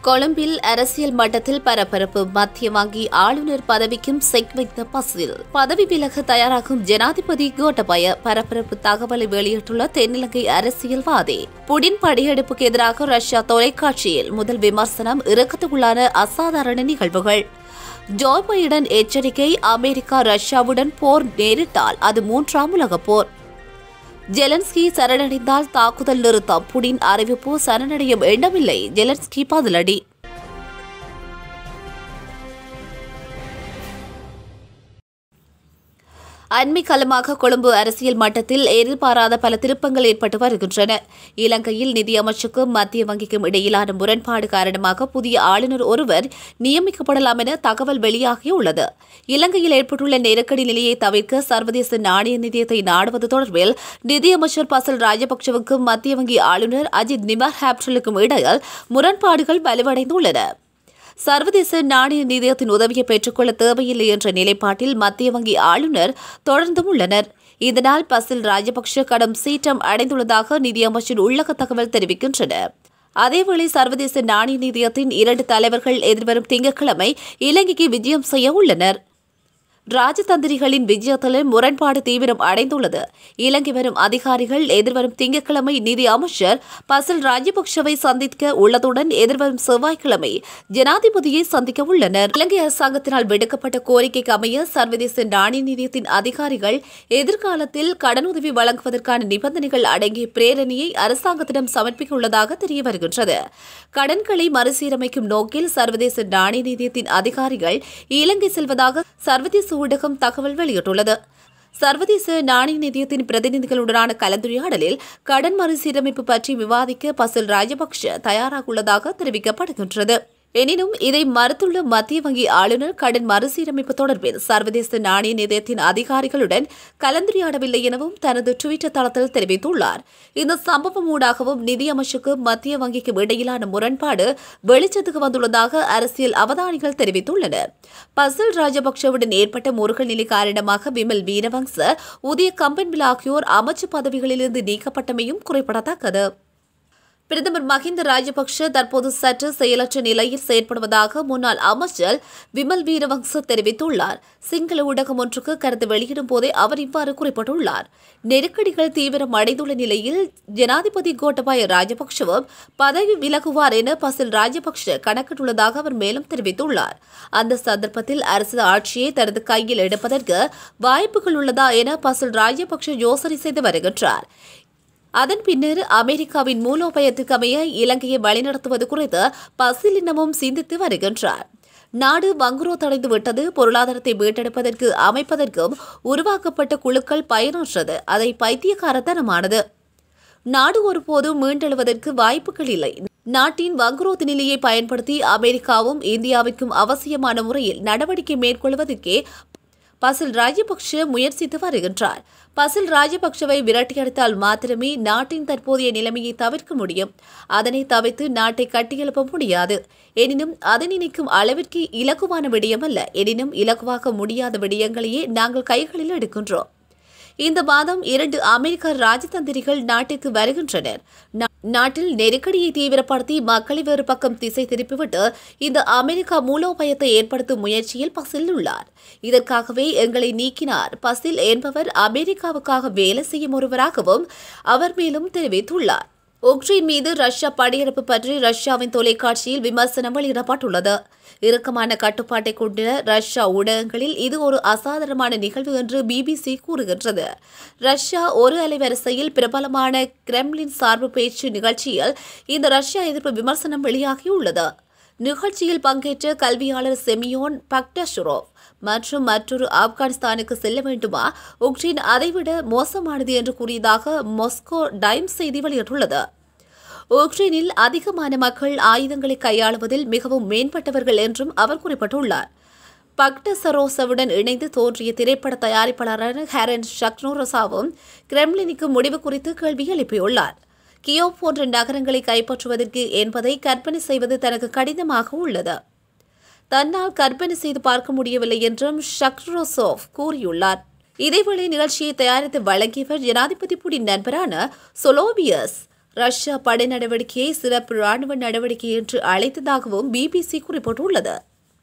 கொழும்பில் அரசியல் மட்டத்தில் பரபரப்பு மத்திய வங்கி ஆளுநர் பதவிக்கும் செக் வைத்த பசில் பதவி விலக தயாராகும் ஜனாதிபதி கோட்டபய பரபரப்பு தகவலை வெளியிட்டுள்ள தென்னிலங்கை அரசியல்வாதி புடின் படையெடுப்புக்கு எதிராக ரஷ்யா தொலைக்காட்சியில் முதல் விமர்சனம் இறக்கத்துக்குள்ளான அசாதாரண நிகழ்வுகள் ஜோ பைடன் எச்சரிக்கை அமெரிக்கா ரஷ்யாவுடன் போர் நேரிட்டால் அது மூன்றாம் உலகப் போர் ஜெலன்ஸ்கி சரணடைந்தால் தாக்குதல் நிறுத்தம் புடின் அறிவிப்பு சரணடையும் எண்ணமில்லை ஜெலன்ஸ்கி பதிலடி அண்மை காலமாக கொழும்பு அரசியல் மட்டத்தில் எதிர்பாராத பல திருப்பங்கள் ஏற்பட்டு வருகின்றன இலங்கையில் நிதியமைச்சுக்கும் மத்திய வங்கிக்கும் இடையிலான முரண்பாடு காரணமாக புதிய ஆளுநர் ஒருவர் நியமிக்கப்படலாம் என தகவல் வெளியாகியுள்ளது இலங்கையில் ஏற்பட்டுள்ள நெருக்கடி நிலையை தவிர்க்க சர்வதேச நாணய நிதியத்தை நாடுவது தொடர்பில் நிதியமைச்சர் பசல் ராஜபக்சவுக்கும் மத்திய வங்கி ஆளுநர் அஜித் நிமர் ஹாப்டலுக்கும் இடையில் முரண்பாடுகள் வலுவடைந்துள்ளன சர்வதேச நாணய நிதியத்தின் உதவியை பெற்றுக்கொள்ள தேவையில்லை என்ற நிலைப்பாட்டில் மத்திய வங்கி ஆளுநர் தொடர்ந்தும் உள்ளனர் இதனால் பசில் ராஜபக்ஷ கடும் சீற்றம் அடைந்துள்ளதாக நிதியமைச்சர் உள்ளக தகவல் தெரிவிக்கின்றன அதேவேளை சர்வதேச நாணய நிதியத்தின் இரண்டு தலைவர்கள் எதிர்வரும் திங்கட்கிழமை இலங்கைக்கு விஜயம் செய்ய உள்ளனர் ராஜதந்திரிகளின் விஜயத்தில் முரண்பாடு தீவிரம் அடைந்துள்ளது இலங்கை வரும் அதிகாரிகள் எதிர்வரும் திங்கட்கிழமை நிதி அமைச்சர் பசில் ராஜபக்சவை சந்திக்க உள்ளதுடன் எதிர்வரும் செவ்வாய்க்கிழமை ஜனாதிபதியை சந்திக்க உள்ளனர் இலங்கை அரசாங்கத்தினால் விடுக்கப்பட்ட கோரிக்கைக்கு அமைய சர்வதேச நாணய நிதியத்தின் அதிகாரிகள் எதிர்காலத்தில் கடனுதவி வழங்குவதற்கான நிபந்தனைகள் அடங்கிய பிரேரணையை அரசாங்கத்திடம் சமர்ப்பிக்க உள்ளதாக தெரிய வருகின்றது கடன்களை மறுசீரமைக்கும் நோக்கில் சர்வதேச நாணய நிதியத்தின் அதிகாரிகள் இலங்கை செல்வதாக சர்வதேச ஊடகம் தகவல் வெளியிட்டுள்ளது சர்வதேச நாணய நிதியத்தின் பிரதிநிதிகளுடனான கலந்துரையாடலில் கடன் மறுசீரமைப்பு பற்றி விவாதிக்க பசில் ராஜபக்ஷ தயாராக உள்ளதாக தெரிவிக்கப்படுகின்றது எனினும் இதை மறுத்துள்ள மத்திய வங்கி ஆளுநர் கடன் மறுசீரமைப்பு தொடர்பில் சர்வதேச நாணய நிதியத்தின் அதிகாரிகளுடன் கலந்துரையாடவில்லை எனவும் தனது டுவிட்டர் தளத்தில் தெரிவித்துள்ளார் இந்த சம்பவம் ஊடாகவும் நிதியமைச்சுக்கும் மத்திய வங்கிக்கும் இடையிலான முரண்பாடு வெளிச்சத்துக்கு வந்துள்ளதாக அரசியல் அவதானிகள் தெரிவித்துள்ளனர் பசில் ராஜபக்சவுடன் ஏற்பட்ட முருகல் நிலை காரணமாக விமல் வீரவங்ச உதய கம்பன்பில் ஆகியோர் அமைச்சு பதவிகளிலிருந்து நீக்கப்பட்டமையும் குறிப்பிடத்தக்கது பிரதமர் மஹிந்த ராஜபக்ஷ தற்போது சற்று செயலற்ற நிலையில் செயற்படுவதாக முன்னாள் அமைச்சர் விமல் வீரவங்ச தெரிவித்துள்ளார் சிங்கள ஊடகம் ஒன்றுக்கு கருத்து வெளியிடும் போதே அவர் இவ்வாறு குறிப்பிட்டுள்ளார் நெருக்கடிகள் தீவிரம் அடைந்துள்ள நிலையில் ஜனாதிபதி கோட்டபாய ராஜபக்ஷவும் பதவி விலகுவார் என பசில் ராஜபக்ஷ கணக்கிட்டுள்ளதாக அவர் மேலும் தெரிவித்துள்ளார் அந்த சந்தர்ப்பத்தில் அரசு ஆட்சியை தனது கையில் எடுப்பதற்கு வாய்ப்புகள் உள்ளதா என பசில் ராஜபக்ஷ யோசனை செய்து வருகின்றார் அதன் பின்னர் அமெரிக்காவின் மூலோபயத்துக்கு அமைய இலங்கையை வழிநடத்துவது குறித்து பசில் இன்னமும் சிந்தித்து வருகின்றார் நாடு வங்குரோத்தடைந்து விட்டது பொருளாதாரத்தை மீட்டெடுப்பதற்கு அமைப்பதற்கும் உருவாக்கப்பட்ட குழுக்கள் பயனற்றது அதை பைத்தியக்காரத்தனமானது நாடு ஒருபோதும் மீண்டெழுவதற்கு வாய்ப்புகள் இல்லை நாட்டின் வங்குரோத்து நிலையை பயன்படுத்தி அமெரிக்காவும் இந்தியாவுக்கும் அவசியமான முறையில் நடவடிக்கை மேற்கொள்வதற்கே பசில் ராஜபக்ஷ முயற்சித்து வருகின்றார் பசில் ராஜபக்ஷவை விரட்டியடித்தால் மாத்திரமே நாட்டின் தற்போதைய நிலைமையை தவிர்க்க முடியும் அதனை தவிர்த்து நாட்டை கட்டியெழுப்ப முடியாது எனினும் அதை நினைக்கும் அளவிற்கு இலகுவான விடயம் அல்ல எனினும் இலகுவாக்க முடியாத விடயங்களையே நாங்கள் கைகளில் எடுக்கின்றோம் இந்த மாதம் இரண்டு அமெரிக்க ராஜதந்திரிகள் நாட்டிற்கு வருகின்றனர் நாட்டில் நெருக்கடியை தீவிரப்படுத்தி மக்களை வேறு பக்கம் திசை திருப்பிவிட்டு இந்த அமெரிக்கா மூலோபாயத்தை ஏற்படுத்தும் முயற்சியில் பசில் உள்ளார் இதற்காகவே எங்களை நீக்கினார் பசில் என்பவர் அமெரிக்காவுக்காக வேலை செய்யும் ஒருவராகவும் அவர் மேலும் தெரிவித்துள்ளார் உக்ரைன் மீது ரஷ்யா படையெடுப்பு பற்றி ரஷ்யாவின் தொலைக்காட்சியில் விமர்சனம் வெளியிடப்பட்டுள்ளது இறுக்கமான கட்டுப்பாட்டை கொண்ட ரஷ்யா ஊடகங்களில் இது ஒரு அசாதாரணமான நிகழ்வு என்று பிபிசி கூறுகின்றது ரஷ்யா ஒரு அலைவரிசையில் பிரபலமான கிரெம்லின் சார்பு பேச்சு நிகழ்ச்சியில் இந்த ரஷ்யா எதிர்ப்பு விமர்சனம் வெளியாகியுள்ளது நிகழ்ச்சியில் பங்கேற்ற கல்வியாளர் செமியோன் பக்டஷுரோவ் மற்றும் மற்றொரு ஆப்கானிஸ்தானுக்கு செல்ல வேண்டுமா உக்ரைன் அதைவிட மோசமானது என்று கூறியதாக மாஸ்கோ டைம்ஸ் செய்தி வெளியிட்டுள்ளது உக்ரைனில் அதிகமான மக்கள் ஆயுதங்களை கையாளுவதில் மிகவும் மேம்பட்டவர்கள் என்றும் அவர் குறிப்பிட்டுள்ளார் பக்ட சரோசவுடன் இணைந்து தோன்றிய திரைப்பட தயாரிப்பாளரான ஹேரன் ஷக்னோரசாவும் கிரெம்லினுக்கு முடிவு குறித்து கேள்வி எழுப்பியுள்ளார் கியோ போன்ற நகரங்களை கைப்பற்றுவதற்கு என்பதை கற்பனை செய்வது தனக்கு கடினமாக உள்ளது தன்னால் கற்பனை செய்து பார்க்க முடியவில்லை என்றும் ஷக்ரோசோவ் கூறியுள்ளார் இதேவேளை நிகழ்ச்சியை தயாரித்து வழங்கியவர் ஜனாதிபதி புடின் நண்பரான சொலோபியஸ் ரஷ்யா படை நடவடிக்கையை சிறப்பு ராணுவ நடவடிக்கை என்று அழைத்ததாகவும் பிபிசி குறிப்பிட்டுள்ளது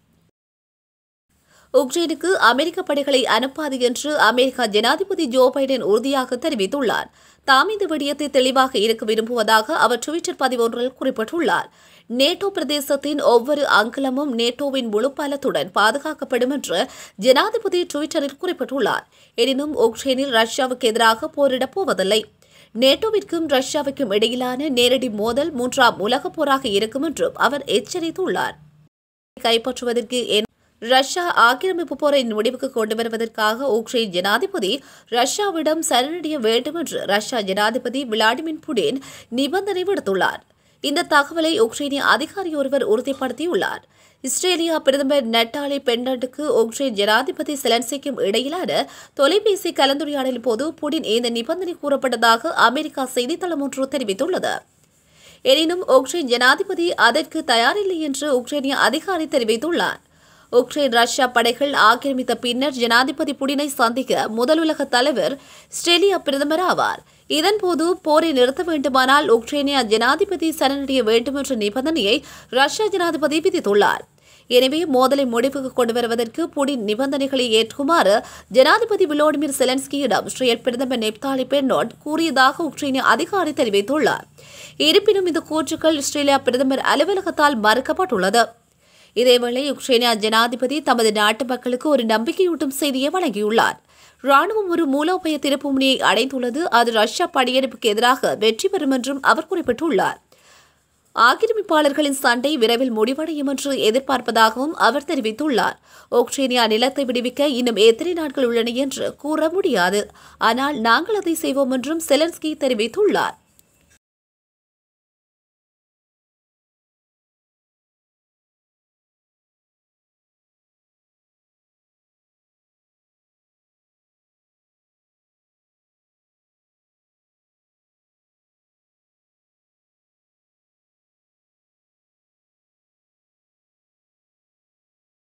உக்ரைனுக்கு அமெரிக்க படைகளை அனுப்பாது என்று அமெரிக்க ஜனாதிபதி ஜோ பைடன் உறுதியாக தெரிவித்துள்ளார் தாம் இந்த விடயத்தை தெளிவாக இருக்க விரும்புவதாக அவர் டுவிட்டர் பதிவொன்றில் குறிப்பிட்டுள்ளார் நேட்டோ பிரதேசத்தின் ஒவ்வொரு அங்கலமும் நேட்டோவின் முழு பலத்துடன் பாதுகாக்கப்படும் என்று ஜனாதிபதி டுவிட்டரில் குறிப்பிட்டுள்ளார் எனினும் உக்ரைனில் ரஷ்யாவுக்கு எதிராக போரிடப் போவதில்லை நேட்டோவிற்கும் ரஷ்யாவுக்கும் இடையிலான நேரடி மோதல் மூன்றாம் உலகப் போராக இருக்கும் என்றும் அவர் எச்சரித்துள்ளார் கைப்பற்றுவதற்கு என் ரஷ்யா ஆக்கிரமிப்பு போரை முடிவுக்கு கொண்டு வருவதற்காக உக்ரைன் ஜனாதிபதி ரஷ்யாவிடம் சரணடைய வேண்டும் என்று ரஷ்யா ஜனாதிபதி விளாடிமிர் புடின் நிபந்தனை விடுத்துள்ளார் இந்த தகவலை உக்ரைனிய அதிகாரி ஒருவர் உறுதிப்படுத்தியுள்ளார் இஸ்ரேலியா பிரதமர் நட்டாலி பென்னட்டுக்கு உக்ரைன் ஜனாதிபதி செலன்சிக்கும் இடையிலான தொலைபேசி கலந்துரையாடலின் போது புடின் இந்த நிபந்தனை கூறப்பட்டதாக அமெரிக்கா செய்தித்தளம் ஒன்று தெரிவித்துள்ளது எனினும் உக்ரைன் ஜனாதிபதி அதற்கு தயாரில்லை என்று உக்ரைனிய அதிகாரி தெரிவித்துள்ளார் உக்ரைன் ரஷ்யா படைகள் ஆக்கிரமித்த பின்னர் ஜனாதிபதி புடினை சந்திக்க முதல் உலக தலைவர் ஸ்ட்ரேலியா பிரதமர் ஆவார் இதன்போது போரை நிறுத்த வேண்டுமானால் உக்ரைனிய ஜனாதிபதி சரணடைய வேண்டும் என்ற நிபந்தனையை ரஷ்யா ஜனாதிபதி விதித்துள்ளார் எனவே மோதலை முடிவுக்கு கொண்டு வருவதற்கு புடின் நிபந்தனைகளை ஏற்குமாறு ஜனாதிபதி விளோடிமிர் செலன்ஸ்கியிடம் இஸ்ரேல் பிரதமர் நெப்தாலி பென்னோட் கூறியதாக உக்ரைனிய அதிகாரி தெரிவித்துள்ளார் இருப்பினும் இந்த கூற்றுக்கள் இஸ்ரேலியா பிரதமர் அலுவலகத்தால் மறுக்கப்பட்டுள்ளது இதேவேளை உக்ரைனியா ஜனாதிபதி தமது நாட்டு மக்களுக்கு ஒரு நம்பிக்கையூட்டும் செய்தியை வழங்கியுள்ளார் ராணுவம் ஒரு மூலோபய திருப்புமுனையை அடைந்துள்ளது அது ரஷ்யா படையெடுப்புக்கு எதிராக வெற்றி பெறும் என்றும் அவர் குறிப்பிட்டுள்ளார் ஆக்கிரமிப்பாளர்களின் சண்டை விரைவில் முடிவடையும் என்று எதிர்பார்ப்பதாகவும் அவர் தெரிவித்துள்ளார் உக்ரைனியா நிலத்தை விடுவிக்க இன்னும் எத்தனை நாட்கள் உள்ளன என்று கூற முடியாது ஆனால் நாங்கள் அதை செய்வோம் என்றும் செலன்ஸ்கி தெரிவித்துள்ளார்